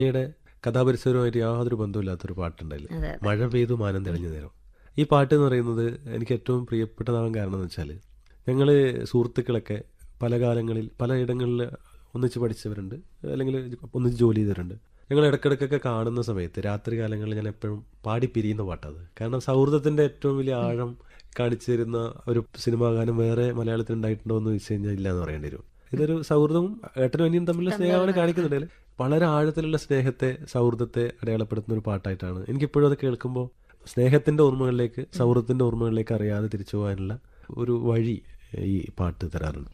യുടെ കഥാപരിസരവുമായിട്ട് യാതൊരു ബന്ധമില്ലാത്തൊരു പാട്ടുണ്ടല്ലേ അതെ മഴ പെയ്തു മാനം തെളിഞ്ഞ നേരം ഈ പാട്ട് എന്ന് പറയുന്നത് എനിക്ക് ഏറ്റവും പ്രിയപ്പെട്ടതാവാൻ കാരണം എന്ന് വെച്ചാൽ ഞങ്ങൾ സുഹൃത്തുക്കളൊക്കെ പല കാലങ്ങളിൽ പലയിടങ്ങളിൽ ഒന്നിച്ച് പഠിച്ചവരുണ്ട് അല്ലെങ്കിൽ ഒന്നിച്ച് ജോലി ചെയ്തവരുണ്ട് ഞങ്ങൾ ഇടയ്ക്കിടയ്ക്കൊക്കെ കാണുന്ന സമയത്ത് രാത്രി കാലങ്ങളിൽ ഞാൻ എപ്പോഴും പാടി പിരിയുന്ന പാട്ടത് കാരണം സൗഹൃദത്തിന്റെ ഏറ്റവും വലിയ ആഴം കാണിച്ചു തരുന്ന ഒരു സിനിമാ ഗാനം വേറെ മലയാളത്തിൽ ഉണ്ടായിട്ടുണ്ടോ എന്ന് ചോദിച്ചു കഴിഞ്ഞാൽ ഇല്ല എന്ന് പറയേണ്ടി വരും ഇതൊരു സൗഹൃദവും ഏട്ടനും അനിയും തമ്മിലുള്ള സ്നേഹമാണ് കാണിക്കുന്നുണ്ടെങ്കിൽ വളരെ ആഴത്തിലുള്ള സ്നേഹത്തെ സൗഹൃദത്തെ അടയാളപ്പെടുത്തുന്ന ഒരു പാട്ടായിട്ടാണ് എനിക്കിപ്പോഴും അത് കേൾക്കുമ്പോൾ സ്നേഹത്തിന്റെ ഓർമ്മകളിലേക്ക് സൗഹൃദത്തിന്റെ ഓർമ്മകളിലേക്ക് അറിയാതെ തിരിച്ചു പോകാനുള്ള ഒരു വഴി ഈ പാട്ട് തരാറുണ്ട്